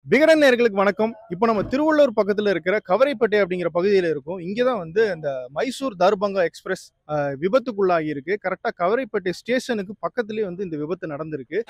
விகடன் நேர்களுக்கு வணக்கம் இப்போ நம்ம திருவள்ளூர் பக்கத்துல இருக்கிற கவரைப்பேட்டை அப்படிங்கிற பகுதியில இருக்கோம் இங்கே தான் வந்து அந்த மைசூர் தர்பங்கா எக்ஸ்பிரஸ் அஹ், விபத்துக்குள்ளாகி இருக்கு கரெக்டாக கவரைப்பேட்டை ஸ்டேஷனுக்கு பக்கத்துலேயே வந்து இந்த விபத்து நடந்திருக்கு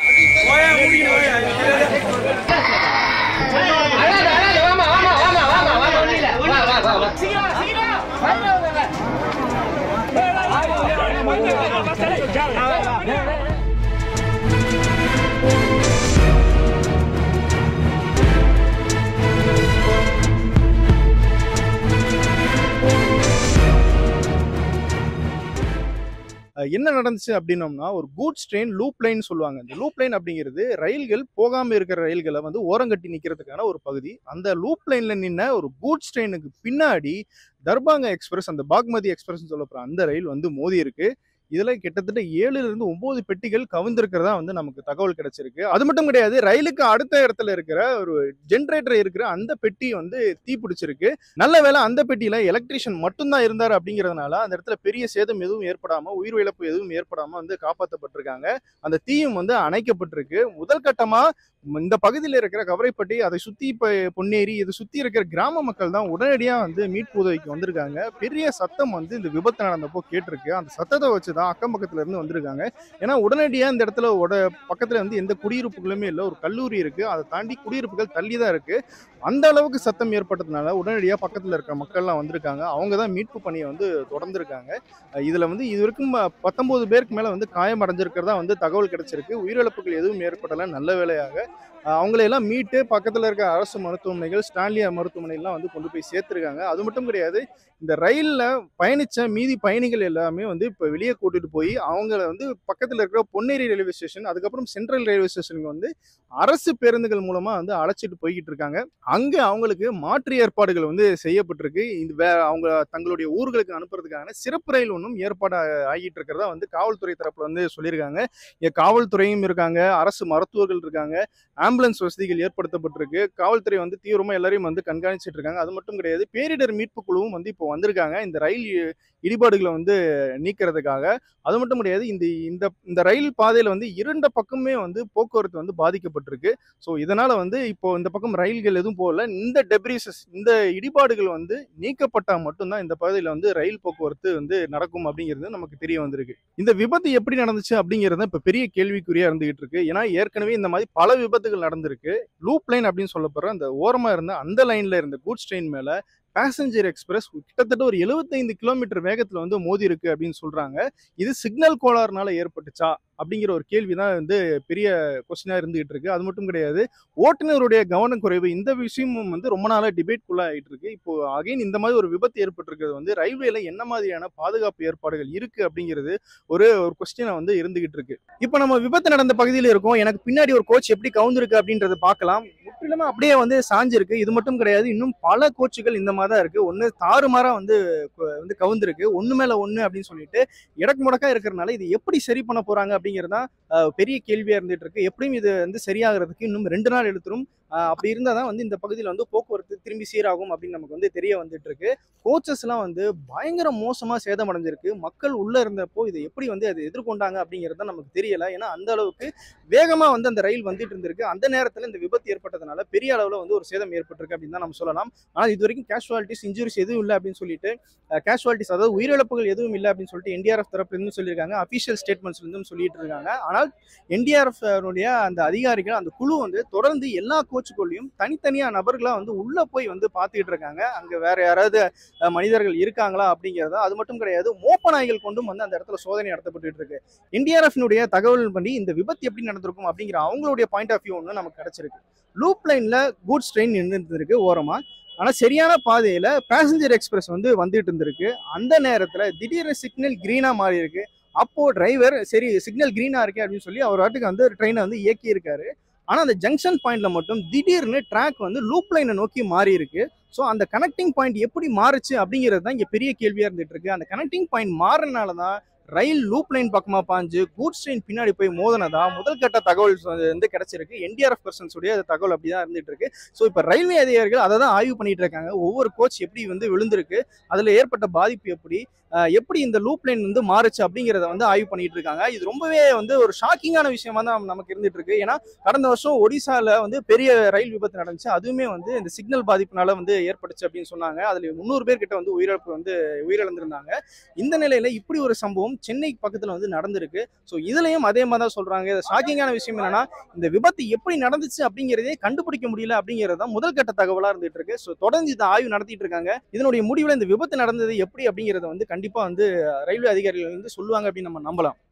அஹ், என்ன நடந்துச்சு அப்படின்னோம்னா ஒரு கூட்ஸ் ட்ரெயின் லூப் லைன் சொல்லுவாங்க இந்த லூப் லைன் அப்படிங்கிறது ரயில்கள் போகாம இருக்கிற ரயில்களை வந்து ஓரங்கட்டி நிக்கிறதுக்கான ஒரு பகுதி அந்த லூப் லைன்ல நின்ன ஒரு கூட்ஸ் ட்ரெயினுக்கு பின்னாடி தர்பாங்கா எக்ஸ்பிரஸ் அந்த பாக்மதி எக்ஸ்பிரஸ் சொல்லப்படுற அந்த ரயில் வந்து மோதி இருக்கு இதுல கிட்டத்தட்ட ஏழுல இருந்து ஒன்பது பெட்டிகள் கவிழ்ந்திருக்கிறதா வந்து நமக்கு தகவல் கிடைச்சிருக்கு அது மட்டும் கிடையாது ரயிலுக்கு அடுத்த இடத்துல இருக்கிற ஒரு ஜென்ரேட்டர் இருக்கிற அந்த பெட்டி வந்து தீ பிடிச்சிருக்கு நல்ல வேளை அந்த பெட்டியில எலக்ட்ரீஷியன் மட்டும்தான் இருந்தார் அப்படிங்கிறதுனால அந்த இடத்துல பெரிய சேதம் எதுவும் ஏற்படாம உயிர் இழப்பு எதுவும் ஏற்படாம வந்து காப்பாற்றப்பட்டிருக்காங்க அந்த தீயும் வந்து அணைக்கப்பட்டிருக்கு முதல் கட்டமா ம், இந்த பகுதியில் இருக்கிற கவரைப்பட்டி அதை சுத்தி இப்ப பொன்னேரி இதை சுத்தி இருக்கிற கிராம மக்கள் தான் உடனடியா வந்து மீட்பு உதவிக்கு வந்திருக்காங்க பெரிய சத்தம் வந்து இந்த விபத்து நடந்தப்போ கேட்டிருக்கு அந்த சத்தத்தை வச்சு தான் அக்கம் பக்கத்துல இருந்து வந்திருக்காங்க ஏன்னா உடனடியா இந்த இடத்துல உட பக்கத்துல வந்து எந்த குடியிருப்புகளுமே இல்லை ஒரு கல்லூரி இருக்கு அதை தாண்டி குடியிருப்புகள் தள்ளி தான் இருக்கு அந்த அளவுக்கு சத்தம் ஏற்பட்டதுனால உடனடியா பக்கத்துல இருக்க மக்கள்லாம் வந்திருக்காங்க அவங்க தான் மீட்பு பணியை வந்து தொடர்ந்துருக்காங்க அஹ் இதுல வந்து இது வரைக்கும் பத்தொன்பது பேருக்கு மேல வந்து காயம் அடைஞ்சிருக்கிறதா வந்து தகவல் கிடைச்சிருக்கு உயிரிழப்புகள் எதுவும் ஏற்படல நல்ல வேலையாக அஹ் அவங்களை எல்லாம் மீட்டு பக்கத்துல இருக்க அரசு மருத்துவமனைகள் ஸ்டான்லியா மருத்துவமனைலாம் வந்து கொண்டு போய் சேர்த்திருக்காங்க அது மட்டும் கிடையாது இந்த ரயில்ல பயணிச்ச மீதி பயணிகள் எல்லாமே வந்து இப்ப வெளியே கூட்டிட்டு போய் அவங்கள வந்து பக்கத்துல இருக்கிற பொன்னேரி ரயில்வே ஸ்டேஷன் அதுக்கப்புறம் சென்ட்ரல் ரயில்வே ஸ்டேஷனுக்கு வந்து அரசு பேருந்துகள் மூலமா வந்து அழைச்சிட்டு போய்கிட்டு இருக்காங்க அங்க அவங்களுக்கு மாற்று ஏற்பாடுகள் வந்து செய்யப்பட்டிருக்கு இந்த வே அவங்க தங்களுடைய ஊர்களுக்கு அனுப்புறதுக்கான சிறப்பு ரயில் ஒன்றும் ஏற்பாடு ஆகிட்டு இருக்கிறதா வந்து காவல்துறை தரப்புல வந்து சொல்லியிருக்காங்க இங்க காவல்துறையும் இருக்காங்க அரசு மருத்துவர்கள் இருக்காங்க ஆம்புலன்ஸ் வசதிகள் ஏற்படுத்தப்பட்டிருக்கு காவல்துறை வந்து தீவிரமா எல்லாரையும் வந்து கண்காணிச்சிட்டு இருக்காங்க அது மட்டும் கிடையாது பேரிடர் மீட்பு குழுவும் வந்து இப்போ வந்திருக்காங்க இந்த ரயில் இ- இடிபாடுகளை வந்து நீக்கிறதுக்காக அது மட்டும் கிடையாது இந்த இந்த இந்த ரயில் பாதையில வந்து இரண்டு பக்கமே வந்து போக்குவரத்து வந்து பாதிக்கப்பட்டிருக்கு ஸோ இதனால வந்து இப்போ இந்த பக்கம் ரயில்கள் எதுவும் போகல இந்த டெப்ரிசஸ் இந்த இடிபாடுகள் வந்து நீக்கப்பட்டால் மட்டும்தான் இந்த பகுதியில் வந்து ரயில் போக்குவரத்து வந்து நடக்கும் அப்படிங்கிறது நமக்கு தெரிய வந்திருக்கு இந்த விபத்து எப்படி நடந்துச்சு அப்படிங்கிறது இப்போ பெரிய கேள்விக்குறியா இருந்துகிட்டு இருக்கு ஏன்னா ஏற்கனவே இந்த மாதிரி பல விபத்துகள் நடந்திருக்கு லூப் லைன் அப்படின்னு சொல்லப்படுற அந்த ஓரமா இருந்த அந்த லைன்ல இருந்த கூட்ஸ் ட்ரெயின் மேல பேசஞ்சர் எக்ஸ்பிரஸ் கிட்டத்தட்ட ஒரு 75 கிலோமீட்டர் வேகத்துல வந்து மோதி இருக்கு அப்படின்னு சொல்றாங்க இது சிக்னல் கோளாறுனால ஏற்பட்டுச்சா அப்படிங்கிற ஒரு கேள்வி தான் வந்து பெரிய கொஸ்டினா இருந்துகிட்டு இருக்கு அது மட்டும் கிடையாது ஓட்டுநருடைய கவனக்குறைவு இந்த விஷயமும் வந்து ரொம்ப நாளா டிபேட்குள்ள ஆயிட்டு இருக்கு இப்போ அகைன் இந்த மாதிரி ஒரு விபத்து ஏற்பட்டிருக்கிறது வந்து ரயில்வேல என்ன மாதிரியான பாதுகாப்பு ஏற்பாடுகள் இருக்கு அப்படிங்கிறது ஒரு ஒரு கொஸ்டினா வந்து இருந்துகிட்டு இருக்கு இப்போ நம்ம விபத்து நடந்த பகுதியில் இருக்கோம் எனக்கு பின்னாடி ஒரு கோச் எப்படி கவுந்திருக்கு அப்படின்றத பார்க்கலாம் முற்றிலுமா அப்படியே வந்து சாஞ்சிருக்கு இது மட்டும் கிடையாது இன்னும் பல கோச்சுகள் இந்த மாதிரி தான் இருக்கு ஒன்று தாறுமாறா வந்து கு- வந்து கவுந்திருக்கு ஒன்று மேல ஒன்று அப்படின்னு சொல்லிட்டு இடக்கு முடக்கா இருக்கிறனால இது எப்படி சரி பண்ண போறாங்க அப்படிங்கிறது தான் அஹ், பெரிய கேள்வியா இருந்துட்டு இருக்கு எப்படியும் இது வந்து சரியாகிறதுக்கு இன்னும் ரெண்டு நாள் எடுத்துரும் அஹ், அப்படி இருந்தால் தான் வந்து இந்த பகுதியில் வந்து போக்குவரத்து திரும்பி சீராகும் அப்படின்னு நமக்கு வந்து தெரிய வந்துட்டு இருக்கு கோச்சஸ்லாம் வந்து பயங்கர மோசமா சேதமடைஞ்சிருக்கு மக்கள் உள்ள இருந்தப்போ இதை எப்படி வந்து அதை எதிர்கொண்டாங்க அப்படிங்கிறது தான் நமக்கு தெரியல ஏன்னா அந்த அளவுக்கு வேகமா வந்து அந்த ரயில் வந்துட்டு இருந்திருக்கு அந்த நேரத்தில் இந்த விபத்து ஏற்பட்டதுனால பெரிய அளவில் வந்து ஒரு சேதம் ஏற்பட்டிருக்கு அப்படின்னு தான் நம்ம சொல்லலாம் ஆனால் இது வரைக்கும் கேஷுவாலிட்டிஸ் இன்ஜுரிஸ் எதுவும் இல்லை அப்படின்னு சொல்லிட்டு கேஷுவாலிட்டிஸ் அதாவது உயிரிழப்புகள் எதுவும் இல்லை அப்படின்னு சொல்லிட்டு என்டிஆர்எஃப் தரப்புல இருந்தும் சொல்லியிருக்காங்க அஃபிஷியல் ஸ்டேட்மெண்ட்ஸ்ல இருந்தும் சொல்லிட்டு இருக்காங்க ஆனால் என்டிஆர்எஃப் அந்த அதிகாரிகள் அந்த குழு வந்து தொடர்ந்து எல்லா கோச்சுக்குள்ளேயும் தனித்தனியா நபர்களா வந்து உள்ள போய் வந்து பார்த்துக்கிட்டு இருக்காங்க அங்க வேற யாராவது அஹ், மனிதர்கள் இருக்காங்களா அப்படிங்கிறத அது மட்டும் கிடையாது மோப்ப நாய்கள் கொண்டும் வந்து அந்த இடத்துல சோதனை நடத்தப்பட்டு இருக்கு என்டிஆர்எஃப்னுடைய தகவல் படி இந்த விபத்து எப்படி நடந்திருக்கும் அப்படிங்கிற அவங்களுடைய பாயிண்ட் ஆஃப் வியூ ஒன்று நமக்கு கிடைச்சிருக்கு லூப் லைன்ல கூட்ஸ் ட்ரெயின் நின்றுருக்கு ஓரமா ஆனா சரியான பாதையில பேசஞ்சர் எக்ஸ்பிரஸ் வந்து வந்துட்டு இருந்திருக்கு அந்த நேரத்துல திடீர்னு சிக்னல் கிரீனா மாறி இருக்கு அப்போ டிரைவர் சரி சிக்னல் கிரீனா இருக்கு அப்படின்னு சொல்லி அவர் வாட்டுக்கு வந்து ட்ரெயினை வந்து இயக்கி இருக்காரு ஆனா அந்த ஜங்ஷன் பாயிண்ட்ல மட்டும் திடீர்னு ட்ராக் வந்து லூப் லைனை நோக்கி மாறி இருக்கு ஸோ அந்த கனெக்டிங் பாயிண்ட் எப்படி மாறுச்சு அப்படிங்கிறது தான் இங்க பெரிய கேள்வியா இருந்துட்டு இருக்கு அந்த கனெக்டிங் பாயிண்ட் மாறினால தான் ரயில் லூப் லைன் பக்கமா பாஞ்சு கூட்ஸ் ட்ரெயின் பின்னாடி போய் மோதினதா முதல் கட்ட தகவல் வந்து கிடைச்சிருக்கு என்டிஆர்எஃப் பர்சன்ஸ் உடைய தகவல் அப்படிதான் இருந்துட்டு இருக்கு ஸோ இப்போ ரயில்வே அதிகாரிகள் அதை தான் ஆய்வு பண்ணிட்டு இருக்காங்க ஒவ்வொரு கோச் எப்படி வந்து விழுந்திருக்கு அதுல ஏற்பட்ட பாதிப்பு எப்படி அஹ், எப்படி இந்த லூப் லைன் வந்து மாறுச்சு அப்படிங்கிறத வந்து ஆய்வு பண்ணிட்டு இருக்காங்க இது ரொம்பவே வந்து ஒரு ஷாக்கிங்கான விஷயமா தான் நமக்கு இருந்துட்டு இருக்கு ஏன்னா கடந்த வருஷம் ஒடிசால வந்து பெரிய ரயில் விபத்து நடந்துச்சு அதுவுமே வந்து இந்த சிக்னல் பாதிப்புனால வந்து ஏற்பட்டுச்சு அப்படின்னு சொன்னாங்க அதுல முந்நூறு பேர் கிட்ட வந்து உயிரிழப்பு வந்து உயிரிழந்திருந்தாங்க இந்த நிலையில இப்படி ஒரு சம்பவம் சென்னை பக்கத்துல வந்து நடந்திருக்கு ஸோ இதுலயும் அதே மாதிரி தான் சொல்றாங்க இது ஷாக்கிங்கான விஷயம் என்னன்னா இந்த விபத்து எப்படி நடந்துச்சு அப்படிங்கிறதே கண்டுபிடிக்க முடியல அப்படிங்கிறது தான் முதல் கட்ட தகவலா இருந்துட்டு இருக்கு ஸோ தொடர்ந்து இந்த ஆய்வு நடத்திட்டு இருக்காங்க இதனுடைய முடிவுல இந்த விபத்து நடந்தது எப்படி அப்படிங்கறத வந்து கண்டிப்பா வந்து ரயில்வே அதிகாரிகள் வந்து சொல்லுவாங்க அப்படின்னு நம்ம நம்பலாம்